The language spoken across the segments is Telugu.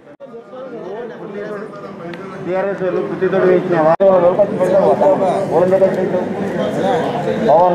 టీఆర్ఎస్ వాళ్ళు పుట్టితోడు వేసినావా ఓళ్ళ దగ్గర పెట్టు. పవన్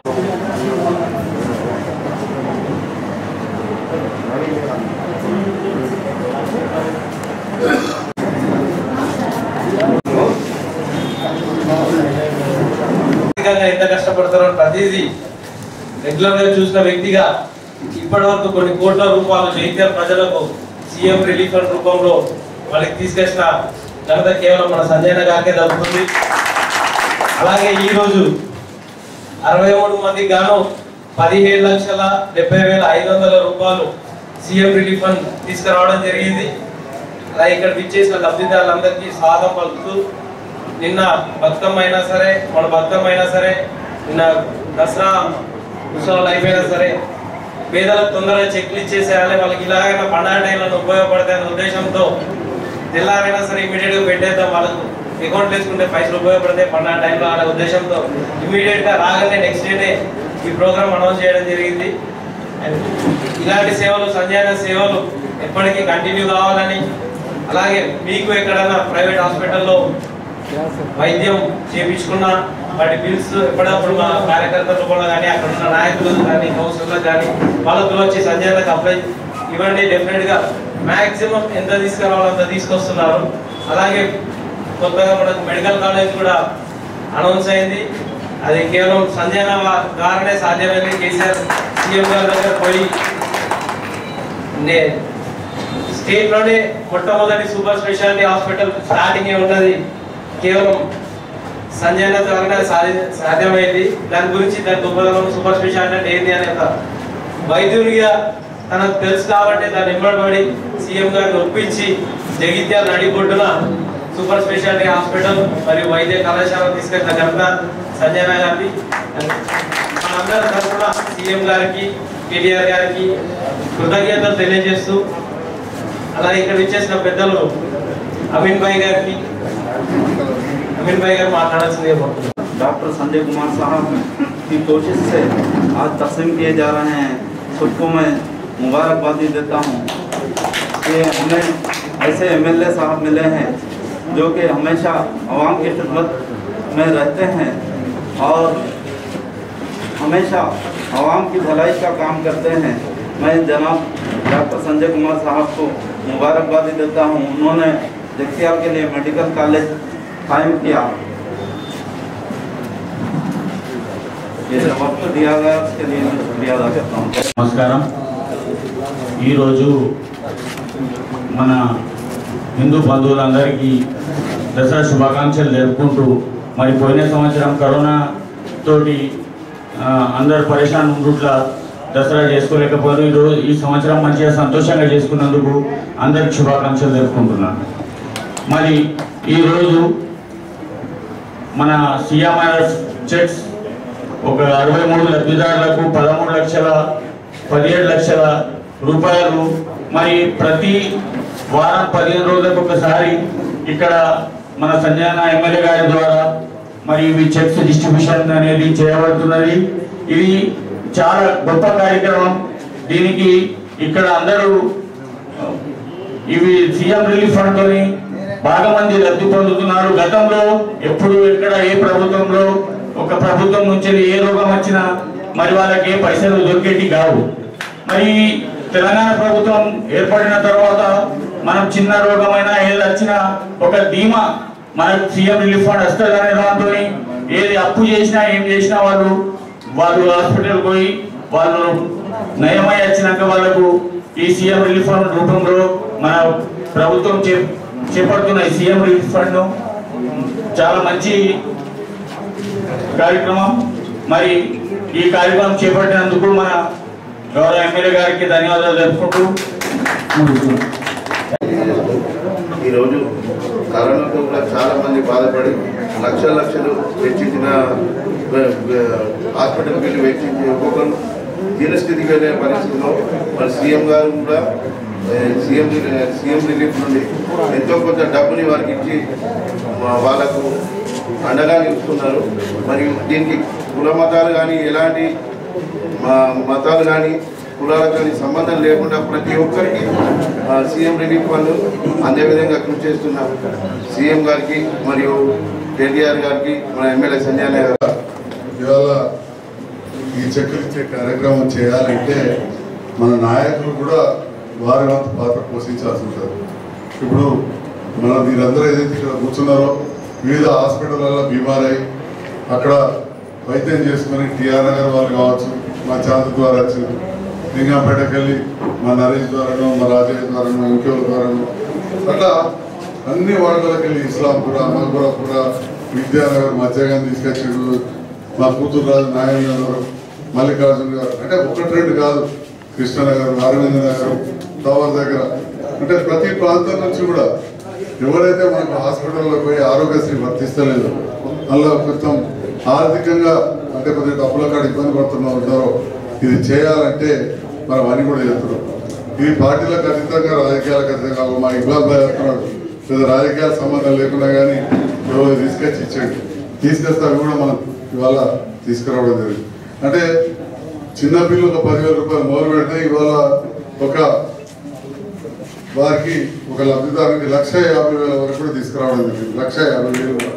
ఆర్థికంగా ఎంత కష్టపడతారో ప్రతిదీ రెగ్యులర్ గా చూసిన వ్యక్తిగా ఇప్పటి వరకు కొన్ని కోట్ల రూపాయలు జైత్యాల ప్రజలకు సీఎం రిలీఫ్ ఫండ్ రూపంలో వాళ్ళకి తీసుకొచ్చిన ఘనత కేవలం మన సంజయన గారికే దక్కుతుంది అలాగే ఈ రోజు అరవై మూడు మందికి గాను పదిహేడు లక్షల డెబ్బై వేల ఐదు వందల రూపాయలు సీఎం రిలీఫ్ ఫండ్ తీసుకురావడం జరిగింది అలాగే ఇక్కడ విచ్చేసిన లబ్ధిదారులందరికీ స్వాగతం పలుకుతూ నిన్న బతుకమ్మ అయినా సరే మన బతుకమ్మ అయినా సరే నిన్న దసరా ఉత్సవాలు అయిపోయినా సరే పేదలకు తొందరగా చెక్లు ఇచ్చేసేయాలి వాళ్ళకి ఇలాగైనా పండగ టైంలో ఉపయోగపడతాయనే ఉద్దేశంతో తెల్లారైనా సరే ఇమీడియట్ గా పెట్టేద్దాం వాళ్ళకు అకౌంట్ వేసుకుంటే పైసలు ఉపయోగపడతాయి పండగ టైంలో అనే ఉద్దేశంతో ఇమీడియట్ గా రాగానే నెక్స్ట్ డేనే ఈ ప్రోగ్రామ్ అనౌన్స్ చేయడం జరిగింది అండ్ ఇలాంటి సేవలు సంజయన సేవలు ఎప్పటికీ కంటిన్యూ కావాలని అలాగే మీకు ఎక్కడైనా ప్రైవేట్ హాస్పిటల్లో వైద్యం చేయించుకున్న వాటి బిల్స్ ఎప్పటికప్పుడు మా కార్యకర్తల రూపంలో కానీ అక్కడ ఉన్న నాయకులు కానీ కౌన్సిలర్లు కానీ వాళ్ళతో వచ్చి సంజయనకు అప్లై ఇవ్వండి డెఫినెట్ గా మాక్సిమం ఎంత తీసుకురావాలో అంత తీసుకొస్తున్నారు అలాగే కొత్తగా మనకు మెడికల్ కాలేజ్ కూడా అనౌన్స్ అయింది అది కేవలం సంజయన ద్వారానే సాధ్యమైంది కేసీఆర్ సీఎం గారి దగ్గర పోయి నే- స్టేట్ లోనే మొట్టమొదటి సూపర్ స్పెషాలిటీ హాస్పిటల్ స్టార్టింగ్ ఉన్నది కేవలం సంజయన ద్వారానే సాధి సాధ్యమైంది దాని గురించి దాని గొప్పదనం సూపర్ స్పెషాలిటీ అంటే ఏంది అనే ఒక వైద్యునిగా తనకు తెలుసు కాబట్టి దాన్ని ఇమ్మడబడి సీఎం గారిని ఒప్పించి జగిత్యాల నడిబొడ్డున సూపర్ స్పెషాలిటీ హాస్పిటల్ మరియు వైద్య కళాశాల తీసుకెళ్లిన ఘనత సంజయన గారిది మనందరి తరఫున సీఎం గారికి కేటీఆర్ గారికి కృతజ్ఞతలు తెలియజేస్తూ అలాగే ఇక్కడ ఇచ్చేసిన పెద్దలు అమీన్ భాయ్ గారికి అమీన్ భాయ్ గారు మాట్లాడాల్సిందే కోరుతున్నాను. डॉक्टर संजय कुमार साहब की कोशिश से आज तकसीम किए जा रहे हैं सबको मैं मुबारकबादी देता हूँ कि हमें ऐसे एमएलए साहब मिले हैं जो कि हमेशा आवाम की खिदमत में रहते हैं और हमेशा आवाम की भलाई का काम करते हैं मैं जनाब डॉक्टर संजय कुमार साहब को मुबारकबादी देता हूँ उन्होंने जगतियाल के लिए मेडिकल कॉलेज कायम किया ये जो वक्त दिया गया उसके लिए मैं शुक्रिया अदा करता हूँ నమస్కారం ఈరోజు మన హిందూ బంధువులందరికీ దసరా శుభాకాంక్షలు జరుపుకుంటూ మరి పోయిన సంవత్సరం కరోనా తోటి ఆ, అందరు పరేషాన్ ఉండుట్లా దసరా చేసుకోలేకపోయారు ఈరోజు ఈ సంవత్సరం మంచిగా సంతోషంగా చేసుకున్నందుకు అందరికి శుభాకాంక్షలు జరుపుకుంటున్నాను మరి ఈరోజు మన సిఎంఆర్ చెక్స్ ఒక అరవై మూడు లబ్ధిదారులకు పదమూడు లక్షల పదిహేడు లక్షల రూపాయలు మరి ప్రతి వారం పదిహేను రోజులకు ఒకసారి ఇక్కడ మన సంజయన ఎమ్మెల్యే గారి ద్వారా మరి ఇవి చెక్స్ డిస్ట్రిబ్యూషన్ అనేది చేయబడుతున్నది ఇది చాలా గొప్ప కార్యక్రమం దీనికి ఇక్కడ అందరూ ఇవి సీఎం రిలీఫ్ ఫండ్ తోని బాగా మంది లబ్ధి పొందుతున్నారు గతంలో ఎప్పుడు ఎక్కడ ఏ ప్రభుత్వంలో ఒక ప్రభుత్వం నుంచి ఏ రోగం వచ్చినా మరి వాళ్ళకి ఏ పైసలు దొరికేటి కావు మరి తెలంగాణ ప్రభుత్వం ఏర్పడిన తర్వాత మనం చిన్న రోగమైనా ఏది వచ్చినా ఒక ధీమా మనకు సీఎం రిలీఫ్ ఫండ్ వస్తుందనే దాంతో ఏది అప్పు చేసినా ఏం చేసినా వాళ్ళు వాళ్ళు హాస్పిటల్ పోయి వాళ్ళు నయమై వచ్చినాక వాళ్ళకు ఈ సీఎం రిలీఫ్ ఫండ్ రూపంలో మన ప్రభుత్వం చే చేపడుతున్న ఈ సీఎం రిలీఫ్ ఫండ్ చాలా మంచి కార్యక్రమం మరి ఈ కార్యక్రమం చేపట్టినందుకు మన గౌరవ ఎమ్మెల్యే గారికి ధన్యవాదాలు జరుపుకుంటూ ముగిస్తున్నాను. ఈరోజు కరోనాతో కూడా చాలా మంది బాధపడి లక్షల లక్షలు వెచ్చించిన ఆ, ఆ, హాస్పిటల్ బిల్లు వెచ్చించి ఒక్కొక్కరు దీనస్థితికి వెళ్ళే పరిస్థితిలో మరి సీఎం గారు కూడా ఆ, సీఎం రి- సీఎం రిలీఫ్ నుండి ఎంతో కొంత డబ్బుని వారికి ఇచ్చి ఆ, వాళ్ళకు అండగా నిలుస్తున్నారు మరియు దీనికి కుల మతాలు కానీ ఎలాంటి మా మతాలు కానీ కులాలతో సంబంధం లేకుండా ప్రతి ఒక్కరికి ఆ, సీఎం రిలీఫ్ ఫండ్ అందే విధంగా కృషి చేస్తున్న సీఎం గారికి మరియు కేటీఆర్ గారికి మన ఎమ్మెల్యే సంజయ్ గారు ఇవాళ ఈ చెక్కులు ఇచ్చే కార్యక్రమం చేయాలంటే మన నాయకులు కూడా వారి వంతు పాత్ర పోషించాల్సి ఉంటుంది ఇప్పుడు మన మీరందరూ ఏదైతే ఇక్కడ కూర్చున్నారో వివిధ హాస్పిటల్లో బీమారై అక్కడ వైద్యం చేసుకుని టిఆర్ నగర్ వాళ్ళు కావచ్చు మా చాంద ద్వారా వచ్చింది లింగంపేటకి వెళ్ళి మా నరేష్ ద్వారాను మా రాజయ్య ద్వారాను ఇంకెవరి ద్వారాను అట్లా అన్ని వార్డులకు వెళ్ళి ఇస్లాంపుర మల్పురపుర విద్యానగర్ మధ్యగాన్ని తీసుకొచ్చాడు మా కూతురు రాజు నారాయణ గారు మల్లికార్జున గారు అంటే ఒకటి రెండు కాదు కృష్ణనగర్ అరవింద్ నగర్ టవర్ దగ్గర అంటే ప్రతి ప్రాంతం నుంచి కూడా ఎవరైతే మనకు హాస్పిటల్లో పోయి ఆరోగ్యశ్రీ వర్తిస్తలేదు అందులో కొంచెం ఆర్థికంగా అంటే కొద్దిగా డబ్బుల కాడ ఇబ్బంది పడుతున్న ఉన్నారో ఇది చేయాలంటే మనం అని కూడా చేస్తున్నాం ఈ పార్టీలకు అతీతంగా రాజకీయాలకు అతీతంగా మా ఇబ్బంది చేస్తున్నాడు లేదా రాజకీయాల సంబంధం లేకుండా కానీ ఎవరు తీసుకొచ్చి ఇచ్చేయండి తీసుకొస్తే అవి కూడా మనం ఇవాళ తీసుకురావడం జరిగింది అంటే చిన్న పిల్లలు ఒక పదివేల రూపాయలు మొదలు పెడితే ఇవాళ ఒక వారికి ఒక లబ్ధిదారునికి లక్ష యాభై వేల వరకు కూడా తీసుకురావడం జరిగింది లక్ష యాభై వేలు వరకు.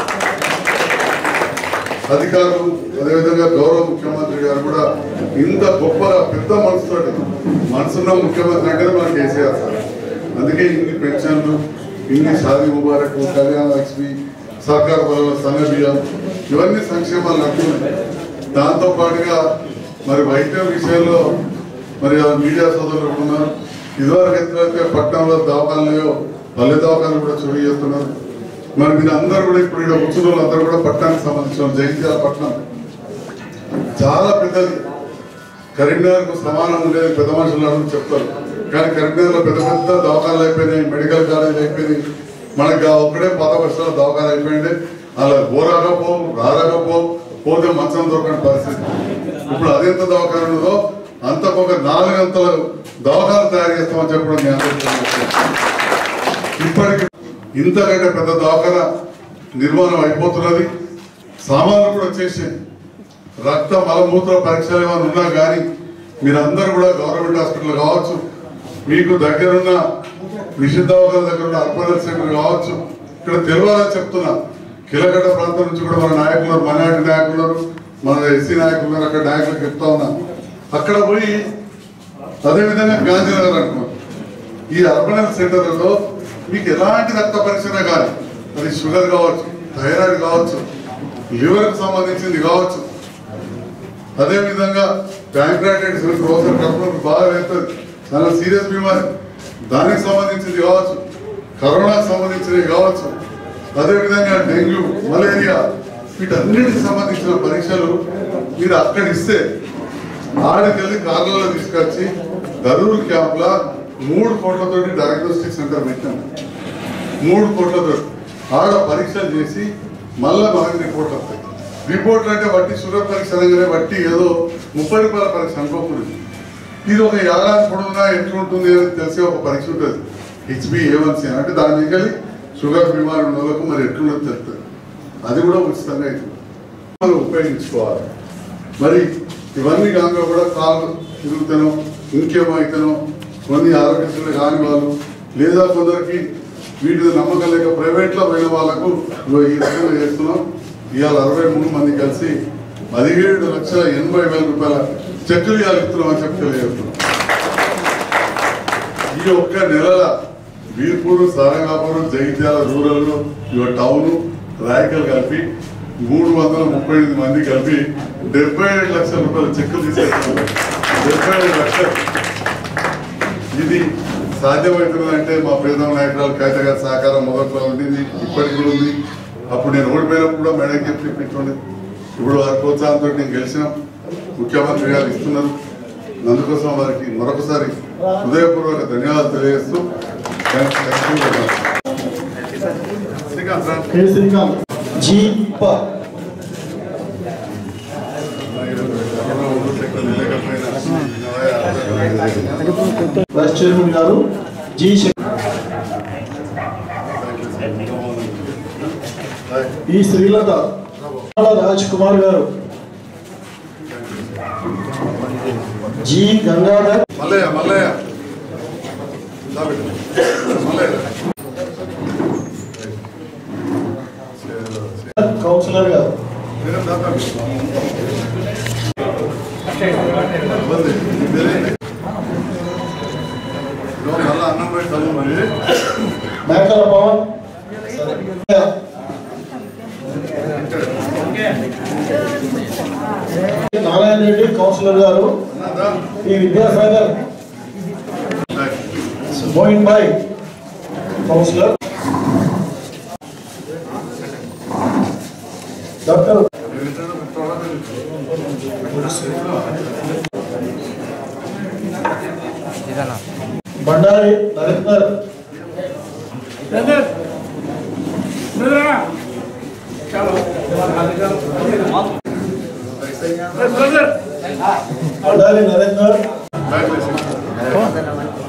అధికారులు అదేవిధంగా గౌరవ ముఖ్యమంత్రి గారు కూడా ఇంత గొప్పగా పెద్ద మనసుతోటి మనసున్న ముఖ్యమంత్రి అంటే మన కేసీఆర్ సార్ అందుకే ఇన్ని పెన్షన్లు ఇన్ని షాదీ ముబారక్ కళ్యాణ లక్ష్మి సర్కార్ బల సంఘ బియ్యం ఇవన్నీ సంక్షేమాలు నడుతున్నాయి దాంతో పాటుగా మరి వైద్యం విషయంలో మరి ఆ మీడియా సోదరులు కూడా ఉన్నారు ఇదివరకు ఎట్లయితే పట్టణంలో దవాఖాలు లేవో పల్లె దవాఖాలు కూడా చోరీ చేస్తున్నారు మరి మీరు అందరూ కూడా ఇప్పుడు ఇక్కడ కూర్చున్న వాళ్ళందరూ కూడా పట్టణానికి సంబంధించిన జగిత్యాల పట్టణం చాలా పెద్దది కరీంనగర్కు సమానం ఉండేది పెద్ద మనుషులు అని చెప్తారు కానీ కరీంనగర్లో పెద్ద పెద్ద దవాఖానాలు అయిపోయినాయి మెడికల్ కాలేజ్ అయిపోయినాయి మనకి ఆ ఒక్కడే పాత వర్షాల దవాఖాన అయిపోయింది అలా పోరాకపో రారాకపో పోతే మంచం దొరకని పరిస్థితి ఇప్పుడు అదెంత దవాఖాన ఉన్నదో అంతకొక నాలుగంతల దవాఖాన తయారు చేస్తామని చెప్పడం మీ అందరికీ తెలుసు. ఇప్పటికి ఇంతకంటే పెద్ద దవాఖాన నిర్మాణం అయిపోతున్నది సామాన్లు కూడా వచ్చేసాయి రక్త మలమూత్ర పరీక్షలు ఏమైనా ఉన్నా కానీ మీరందరూ కూడా గవర్నమెంట్ హాస్పిటల్ కావచ్చు మీకు దగ్గరున్న విశుద్ధ దవాఖాన దగ్గర ఉన్న అర్బన్ సెంటర్ కావచ్చు ఇక్కడ తెలియాలని చెప్తున్నా కిలగడ్డ ప్రాంతం నుంచి కూడా మన నాయకులు ఉన్నారు, మైనార్టీ నాయకులు ఉన్నారు, మన ఎస్సీ నాయకులు ఉన్నారు, అక్కడ నాయకులకు చెప్తా ఉన్నా అక్కడ పోయి అదేవిధంగా గాంధీనగర్ అంటున్నాం ఈ అర్బన్ సెంటర్లలో మీకు ఎలాంటి రక్త పరీక్ష కానీ అది షుగర్ కావచ్చు థైరాయిడ్ కావచ్చు లివర్కి సంబంధించింది కావచ్చు అదే విధంగా ప్యాంక్రాటైటిస్ రోజర్ కడుపులోకి బాగా వేస్తుంది చాలా సీరియస్ బీమారి దానికి సంబంధించింది కావచ్చు కరోనాకు సంబంధించినవి కావచ్చు అదే విధంగా డెంగ్యూ మలేరియా వీటన్నిటికి సంబంధించిన పరీక్షలు మీరు అక్కడ ఇస్తే ఆడికెళ్ళి కార్లలో తీసుకొచ్చి దరూర్ క్యాంప్ లా మూడు కోట్లతోటి డయాగ్నోస్టిక్ సెంటర్ పెట్టాం మూడు కోట్లతో ఆడ పరీక్షలు చేసి మళ్ళా మనకి రిపోర్ట్ వస్తాయి రిపోర్ట్లు అంటే వట్టి షుగర్ పరీక్ష అనగానే వట్టి ఏదో ముప్పై రూపాయల పరీక్ష అనుకోకూడదు ఇది ఒక ఏడాది పొడవునా ఎట్లుంటుంది అని తెలిసే ఒక పరీక్ష ఉంటుంది హెచ్బి ఏవన్సీ అంటే దాని మీద షుగర్ బీమారి ఉన్న వాళ్ళకు మరి ఎట్లుండదు తెలుస్తుంది అది కూడా ఉచితంగా అవుతుంది మనం ఉపయోగించుకోవాలి మరి ఇవన్నీ కాక కూడా కాళ్ళు తిరుగుతాను ఇంకేమో అయితేనో కొన్ని ఆరోగ్యశ్రీ కాని వాళ్ళు లేదా కొందరికి వీటి మీద నమ్మకం లేక ప్రైవేట్లో పోయిన వాళ్ళకు ఇగో ఈ రకంగా చేస్తున్నాం ఇవాళ అరవై మూడు మంది కలిసి పదిహేడు లక్షల ఎనభై వేల రూపాయల చెక్కులు ఇవాళ ఇస్తున్నాం అని చెప్పి తెలియజేస్తున్నాం ఈ ఒక్క నెలల వీర్పూరు సారంగాపురం జగిత్యాల రూరల్ ఇవ టౌన్ రాయకల్ కలిపి మూడు వందల ముప్పై ఎనిమిది మంది కలిపి డెబ్బై ఏడు లక్షల రూపాయల చెక్కులు తీసేస్తున్నారు డెబ్బై ఏడు లక్షలు ఇది సాధ్యమవుతుందంటే మా ప్రీతం నాయకురాలు కవిత గారి సహకారం మొదట్లో ఉంది ఇప్పటికి కూడా ఉంది అప్పుడు నేను ఓడిపోయినప్పుడు కూడా మేడం చెప్పి పెట్టుకోండి ఇప్పుడు వారి ప్రోత్సాహంతో నేను గెలిచినాం ముఖ్యమంత్రి గారు ఇస్తున్నారు అందుకోసం వారికి మరొకసారి హృదయపూర్వక ధన్యవాదాలు తెలియజేస్తూ thanks, thank you very much. Srikanth రా. కె శ్రీకాంత్ జీ ప వైస్ చైర్మన్ గారు జి శంకర్ ఈ శ్రీలత రాజ్ కుమార్ గారు జి గంగాధర్ మల్లయ్య మల్లయ్య దా బిడ్డ. మల్లయ్య కౌన్సిలర్ గారు మేడం దాకా ఇబ్బంది. ఇదేనండి. ఇదిగో మళ్ళా అన్నం పెడతాము మరి మేకల పవన్ నారాయణ రెడ్డి కౌన్సిలర్ గారు అన్నదా ఈ Vidyasagar Mohin Bhai councillor doctor Bandari Narender Bandari Narender back